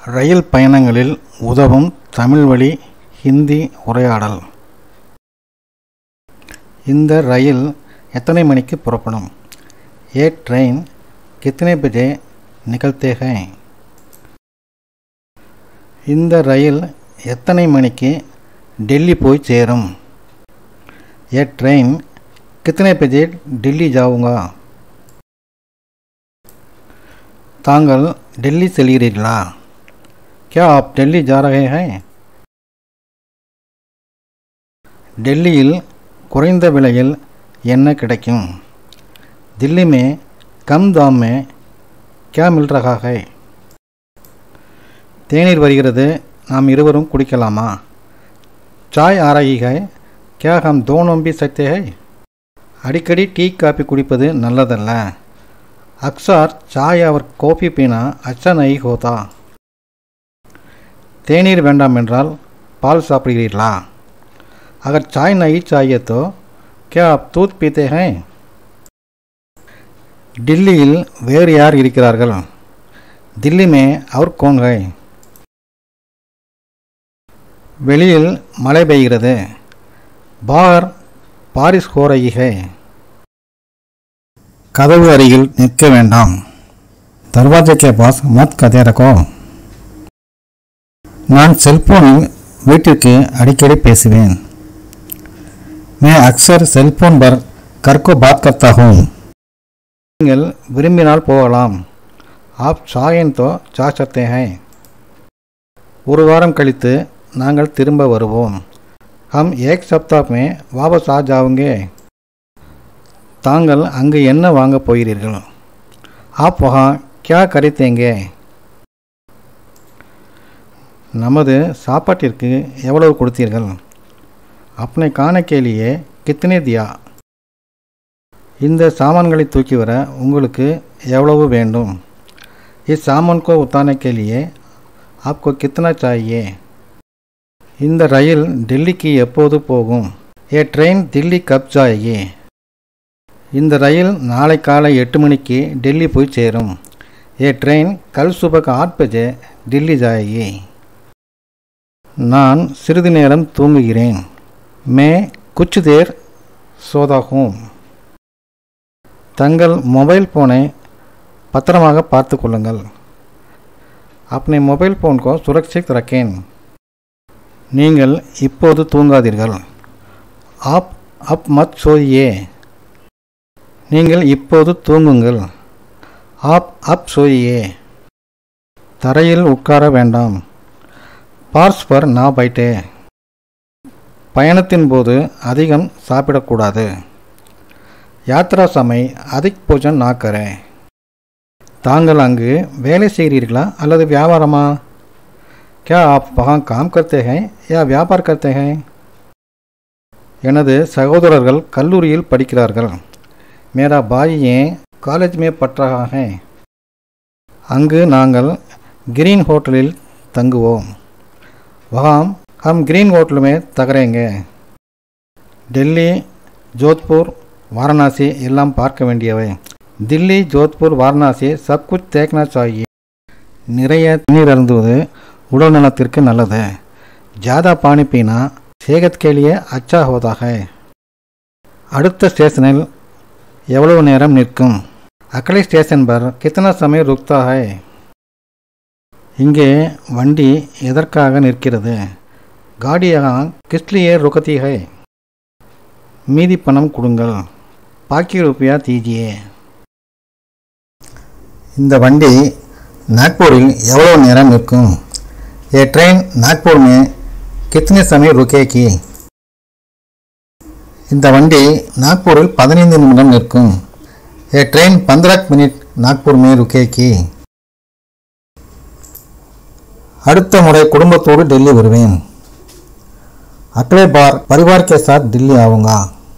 ரயில் பயணங்களில் உதவும் தமிழ் வழி ஹிந்தி உரையாடல் இந்த ரயில் எத்தனை மணிக்கு புறப்படும் ये ट्रेन कितने बजे निकलते हैं இந்த ரயில் எத்தனை மணிக்கு டெல்லி போய் சேரும் ये ट्रेन कितने बजे दिल्ली जाऊंगा தாங்கள் டெல்லி செல்கிறீர்களா क्या आप दिल्ली जा रहे हैं டெல்லியில் குறைந்த விலையில் என்ன கிடைக்கும் दिल्ली में कम दाम में क्या मिल रहा है தேநீர் வருகிறது நாம் இருவரும் குடிக்கலாமா சாய் आ रही है क्या हम दोनों भी सकते हैं அடிக்கடி டீ காபி குடிப்பது நல்லதல்ல அக்சார் சாய் அவர் காஃபி பீனா அச்சா நை ஹோதா தேநீர் வேண்டாம் என்றால் பால் சாப்பிடுகிறீர்களா अगर चाय नहीं चाहिए तो क्या आप दूध पीते हैं டில்லியில் வேறு யார் இருக்கிறார்கள் தில்லி மே அவர் கோன் ஹை வெளியில் மழை பெய்கிறது பார் பாரிஸ் ஹோ ரஹி ஹை கதவு அருகில் நிற்க வேண்டாம் தர்வாஜா கே பாஸ் மத் கதே ரகோ நான் செல்போனில் வீட்டிற்கு அடிக்கடி பேசுவேன் मैं अक्सर सेलफोन पर घर को बात करता हूँ நீங்கள் விரும்பினால் போகலாம் ஆப் சாயன் தோ சா சத்தே ஹை ஒரு வாரம் கழித்து நாங்கள் திரும்ப வருவோம் ஹம் ஏக் சப்தாப் மே வாபஸ் ஆ ஜாவுங்கே தாங்கள் அங்கு என்ன வாங்கப் போகிறீர்கள் ஆப் வஹா கியா கரித்தேங்கே நமது சாப்பாட்டிற்கு எவ்வளவு கொடுத்தீர்கள் अपने खाने के लिए कितने दिया இந்த சாமான்களை தூக்கி வர உங்களுக்கு எவ்வளவு வேண்டும் இஸ் சாமான் கோ உத்தானே के लिए आपको कितना चाहिए இந்த ரயில் டெல்லிக்கு எப்போது போகும் ஏ ட்ரெயின் தில்லி கப் ஜாயேகி இந்த ரயில் நாளை காலை எட்டு மணிக்கு டெல்லி போய் சேரும் ஏ ட்ரெயின் கல் சுபக் ஆட் பஜே டில்லி ஜாயேகி நான் சிறிது நேரம் தூங்குகிறேன் மே குச் தேர் சோதா ஹூம் தங்கள் மொபைல் ஃபோனை பத்திரமாக பார்த்து கொள்ளுங்கள் अपने மொபைல் ஃபோன் கோ சுரக்ஷித் ரக்கேன் நீங்கள் இப்போது தூங்காதீர்கள் ஆப் அப் மத் சோயே நீங்கள் இப்போது தூங்குங்கள் ஆப் அப் சோயே தரையில் உட்கார வேண்டாம் பார்ஸ் பர் நா பைட்டே பயணத்தின் போது அதிகம் சாப்பிடக்கூடாது யாத்ரா சமை அதிக் போஜன் நாக்கரே தாங்கள் அங்கு வேலை செய்கிறீர்களா அல்லது வியாபாரமா क्या आप वहाँ काम करते हैं या व्यापार करते हैं எனது சகோதரர்கள் கல்லூரியில் படிக்கிறார்கள் மேரா பாயியே காலேஜ் மே பற்றாக ஹே அங்கு நாங்கள் கிரீன் ஹோட்டலில் தங்குவோம் வகாம் हम ग्रीन होटल में தகரேங்க டெல்லி ஜோத்பூர் வாரணாசி எல்லாம் பார்க்க வேண்டியவை தில்லி ஜோத்பூர் வாரணாசி சப் குச் தேக்னா சாயி நிறைய தண்ணீர் அருந்துவது உடல் நலத்திற்கு நல்லது ஜாதா பானி பீனா சேகத் கேலியே அச்சா ஹோதா ஹை அடுத்த ஸ்டேஷனில் எவ்வளவு நேரம் நிற்கும் அக்கலை ஸ்டேஷன் பர் கித்தனா சமயம் ருக்தா ஹை இங்கே வண்டி எதற்காக நிற்கிறது गाड़ी यहाँ किस लिए रुकती है மீதி பணம் கொடுங்கள் பாக்கி ரூபியா தீஜியே இந்த வண்டி நாக்பூரில் எவ்வளோ நேரம் நிற்கும் ஏ ட்ரெயின் நாக்பூர் மே கித்தனை சமயம் ருக்கேக்கி இந்த வண்டி நாக்பூரில் பதினைந்து நிமிடம் நிற்கும் ஏ ட்ரெயின் பந்திரக் மினிட் நாக்பூர் மே ருக்கேக்கி அடுத்த முறை குடும்பத்தோடு டெல்லி வருவேன் अगले बार परिवार के साथ दिल्ली आऊंगा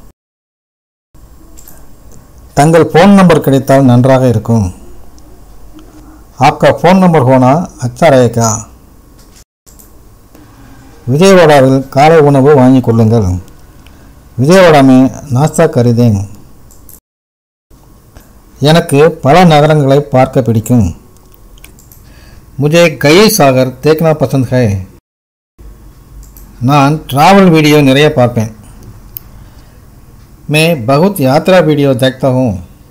தங்கள் ஃபோன் நம்பர் கிடைத்தால் நன்றாக இருக்கும் आपका ஃபோன் நம்பர் होना अच्छा रहेगा விஜயவாடாவில் காலை உணவு வாங்கிக் கொள்ளுங்கள் விஜயவாடா மே நாஸ்தா கருதேன் எனக்கு பல நகரங்களை பார்க்க பிடிக்கும் मुझे गई सागर देखना पसंद है நான் ट्रैवल वीडियो நிறைய பார்ப்பேன் मैं बहुत यात्रा वीडियो देखता हूँ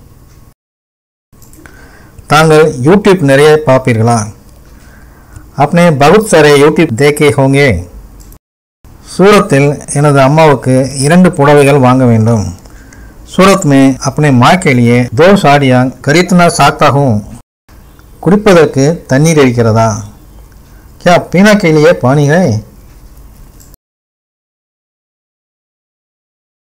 தாங்கள் யூடியூப் நிறைய பார்ப்பீர்களா अपने बहुत सारे यूट्यूब देखे होंगे சூரத்தில் எனது அம்மாவுக்கு இரண்டு புடவைகள் வாங்க வேண்டும் सूरत में अपने माँ के लिए दो साड़ियाँ खरीदना चाहता हूँ குடிப்பதற்கு தண்ணீர் இருக்கிறதா क्या पीना के लिए पानी है